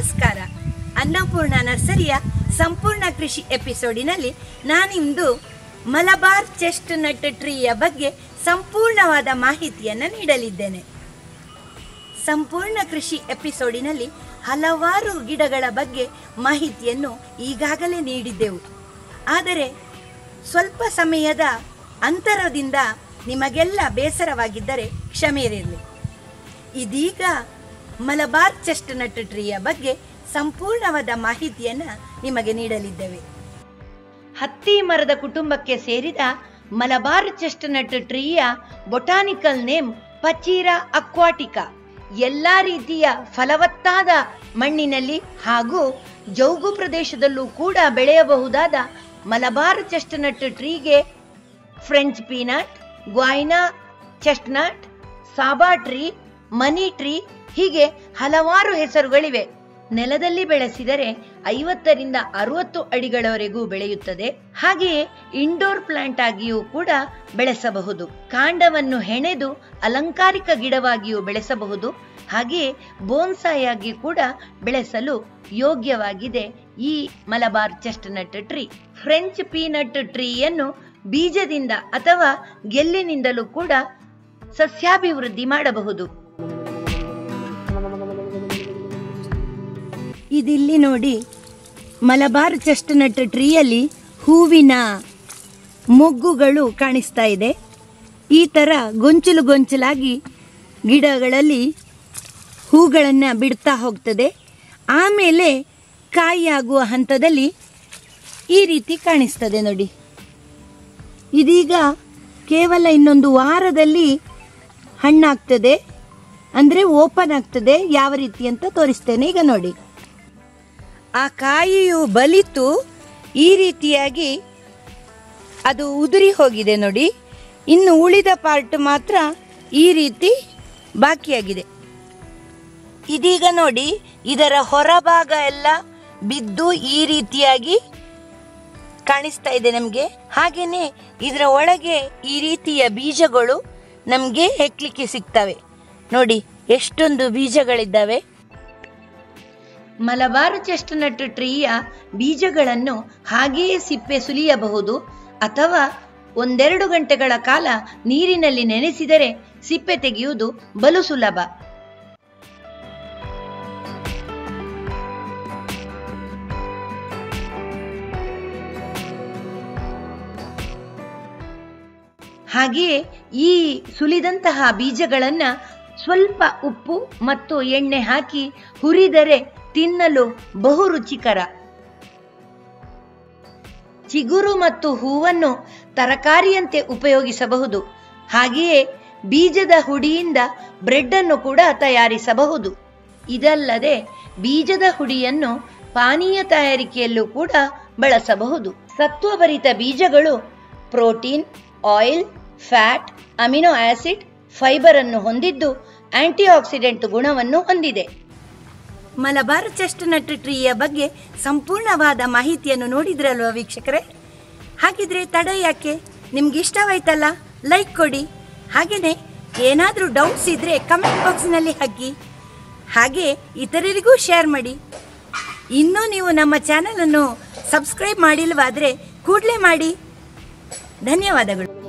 ನಮಸ್ಕಾರ ಅನ್ನಪೂರ್ಣ ನರ್ಸರಿಯ ಸಂಪೂರ್ಣ ಕೃಷಿ ಎಪಿಸೋಡಿನಲ್ಲಿ ನಾನಿಂದು ಮಲಬಾರ್ ಚೆಸ್ಟ್ ನಟ್ ಟ್ರೀಯ ಬಗ್ಗೆ ಸಂಪೂರ್ಣವಾದ ಮಾಹಿತಿಯನ್ನು ನೀಡಲಿದ್ದೇನೆ ಸಂಪೂರ್ಣ ಕೃಷಿ ಎಪಿಸೋಡಿನಲ್ಲಿ ಹಲವಾರು ಗಿಡಗಳ ಬಗ್ಗೆ ಮಾಹಿತಿಯನ್ನು ಈಗಾಗಲೇ ನೀಡಿದ್ದೆವು ಆದರೆ ಸ್ವಲ್ಪ ಸಮಯದ ಅಂತರದಿಂದ ನಿಮಗೆಲ್ಲ ಬೇಸರವಾಗಿದ್ದರೆ ಕ್ಷಮೆಯಿರಲಿ ಇದೀಗ ಮಲಬಾರ್ ಚೆಸ್ಟ್ನಟ್ ಟ್ರೀಯ ಬಗ್ಗೆ ಸಂಪೂರ್ಣವಾದ ಮಾಹಿತಿಯನ್ನು ನಿಮಗೆ ನೀಡಲಿದ್ದೇವೆ ಹತ್ತಿ ಮರದ ಕುಟುಂಬಕ್ಕೆ ಸೇರಿದ ಮಲಬಾರ್ ಚೆಸ್ಟ್ನಟ್ ಟ್ರೀಯ ಬೊಟಾನಿಕಲ್ ನೇಮ್ ಪಚೀರಾ ಅಕ್ವಾಟಿಕಾ ಎಲ್ಲ ರೀತಿಯ ಫಲವತ್ತಾದ ಮಣ್ಣಿನಲ್ಲಿ ಹಾಗೂ ಜೌಗು ಪ್ರದೇಶದಲ್ಲೂ ಕೂಡ ಬೆಳೆಯಬಹುದಾದ ಮಲಬಾರ್ ಚೆಸ್ಟ್ನಟ್ ಟ್ರೀಗೆ French peanut Guiana chestnut saba tree money tree ಹೀಗೆ ಹಲವಾರು ಹೆಸರುಗಳಿವೆ ನೆಲದಲ್ಲಿ ಬೆಳೆಸಿದರೆ ಐವತ್ತರಿಂದ ಅರವತ್ತು ಅಡಿಗಳವರೆಗೂ ಬೆಳೆಯುತ್ತದೆ ಹಾಗೆಯೇ ಇಂಡೋರ್ ಪ್ಲಾಂಟ್ ಆಗಿಯೂ ಕೂಡ ಬೆಳೆಸಬಹುದು ಕಾಂಡವನ್ನು ಹೆಣೆದು ಅಲಂಕಾರಿಕ ಗಿಡವಾಗಿಯೂ ಬೆಳೆಸಬಹುದು ಹಾಗೆಯೇ ಬೋನ್ಸಾಯಿ ಆಗಿ ಕೂಡ ಬೆಳೆಸಲು ಯೋಗ್ಯವಾಗಿದೆ ಈ Malabar chestnut tree French peanut ಟ್ರೀಯನ್ನು ಬೀಜದಿಂದ ಅಥವಾ ಗೆಲ್ಲಿನಿಂದಲೂ ಕೂಡ ಸಸ್ಯಾಭಿವೃದ್ಧಿ ಮಾಡಬಹುದು ಇದಿಲ್ಲಿ ನೋಡಿ ಮಲಬಾರ್ ಚೆಸ್ಟ್ನಟ್ ಟ್ರೀಯಲ್ಲಿ ಹೂವಿನ ಮೊಗ್ಗುಗಳು ಕಾಣಿಸ್ತಾ ಇದೆ ಈ ಥರ ಗೊಂಚಲು ಗೊಂಚಲಾಗಿ ಗಿಡಗಳಲ್ಲಿ ಹೂಗಳನ್ನು ಬಿಡ್ತಾ ಹೋಗ್ತದೆ ಆಮೇಲೆ ಕಾಯಿಯಾಗುವ ಹಂತದಲ್ಲಿ ಈ ರೀತಿ ಕಾಣಿಸ್ತದೆ ನೋಡಿ ಇದೀಗ ಕೇವಲ ಇನ್ನೊಂದು ವಾರದಲ್ಲಿ ಹಣ್ಣಾಗ್ತದೆ ಅಂದರೆ ಓಪನ್ ಆಗ್ತದೆ ಯಾವ ರೀತಿ ಅಂತ ತೋರಿಸ್ತೇನೆ ಈಗ ನೋಡಿ ಆ ಕಾಯಿಯು ಬಲಿತು ಈ ರೀತಿಯಾಗಿ ಅದು ಉದುರಿ ಹೋಗಿದೆ ನೋಡಿ ಇನ್ನು ಉಳಿದ ಪಾರ್ಟ್ ಮಾತ್ರ ಈ ರೀತಿ ಬಾಕಿಯಾಗಿದೆ ಇದೀಗ ನೋಡಿ ಇದರ ಹೊರಭಾಗ ಎಲ್ಲ ಬಿದ್ದು ಈ ರೀತಿಯಾಗಿ ಕಾಣಿಸ್ತಾ ಇದೆ ನಮಗೆ ಹಾಗೇನೆ ಇದರ ಒಳಗೆ ಈ ರೀತಿಯ ಬೀಜಗಳು ನಮಗೆ ಹೆಕ್ಲಿಕ್ಕೆ ಸಿಗ್ತವೆ ನೋಡಿ ಎಷ್ಟೊಂದು ಬೀಜಗಳಿದ್ದಾವೆ ಮಲಬಾರು ಚೆಸ್ಟ್ನಟ್ ಟ್ರೀಯ ಬೀಜಗಳನ್ನು ಹಾಗೆಯೇ ಸಿಪ್ಪೆ ಸುಲಿಯಬಹುದು ಅಥವಾ ಒಂದೆರಡು ಗಂಟೆಗಳ ಕಾಲ ನೀರಿನಲ್ಲಿ ನೆನೆಸಿದರೆ ಸಿಪ್ಪೆ ತೆಗೆಯುವುದು ಬಲು ಸುಲಭ ಹಾಗೆಯೇ ಈ ಸುಲಿದಂತಹ ಬೀಜಗಳನ್ನ ಸ್ವಲ್ಪ ಉಪ್ಪು ಮತ್ತು ಎಣ್ಣೆ ಹಾಕಿ ಹುರಿದರೆ ತಿನ್ನಲು ಬಹು ರುಚಿಕರ ಚಿಗುರು ಮತ್ತು ಹೂವನ್ನು ತರಕಾರಿಯಂತೆ ಉಪಯೋಗಿಸಬಹುದು ಹಾಗೆಯೇ ಬೀಜದ ಹುಡಿಯಿಂದ ಬ್ರೆಡ್ ಅನ್ನು ಕೂಡ ತಯಾರಿಸಬಹುದು ಇದಲ್ಲದೆ ಬೀಜದ ಹುಡಿಯನ್ನು ಪಾನೀಯ ತಯಾರಿಕೆಯಲ್ಲೂ ಕೂಡ ಬಳಸಬಹುದು ಸತ್ವಭರಿತ ಬೀಜಗಳು protein oil fat amino acid fibre ಅನ್ನು ಹೊಂದಿದ್ದು ಆಂಟಿ ಆಕ್ಸಿಡೆಂಟ್ ಗುಣವನ್ನು ಹೊಂದಿದೆ ಮಲಬಾರ್ ಚೆಸ್ಟ್ನಟ್ ಟ್ರೀಯ ಬಗ್ಗೆ ಸಂಪೂರ್ಣವಾದ ಮಾಹಿತಿಯನ್ನು ನೋಡಿದ್ರಲ್ವ ವೀಕ್ಷಕರೇ ಹಾಗಿದ್ರೆ ತಡ ಯಾಕೆ ನಿಮ್ಗೆ ಇಷ್ಟವಾಯ್ತಲ್ಲ ಲೈಕ್ ಕೊಡಿ ಹಾಗೆಯೇ ಏನಾದರೂ ಡೌಟ್ಸ್ ಇದ್ದರೆ ಕಮೆಂಟ್ ಬಾಕ್ಸ್ನಲ್ಲಿ ಹಾಕಿ ಹಾಗೆ ಇತರರಿಗೂ ಶೇರ್ ಮಾಡಿ ಇನ್ನೂ ನೀವು ನಮ್ಮ ಚಾನಲನ್ನು ಸಬ್ಸ್ಕ್ರೈಬ್ ಮಾಡಿಲ್ವಾದರೆ ಕೂಡಲೇ ಮಾಡಿ ಧನ್ಯವಾದಗಳು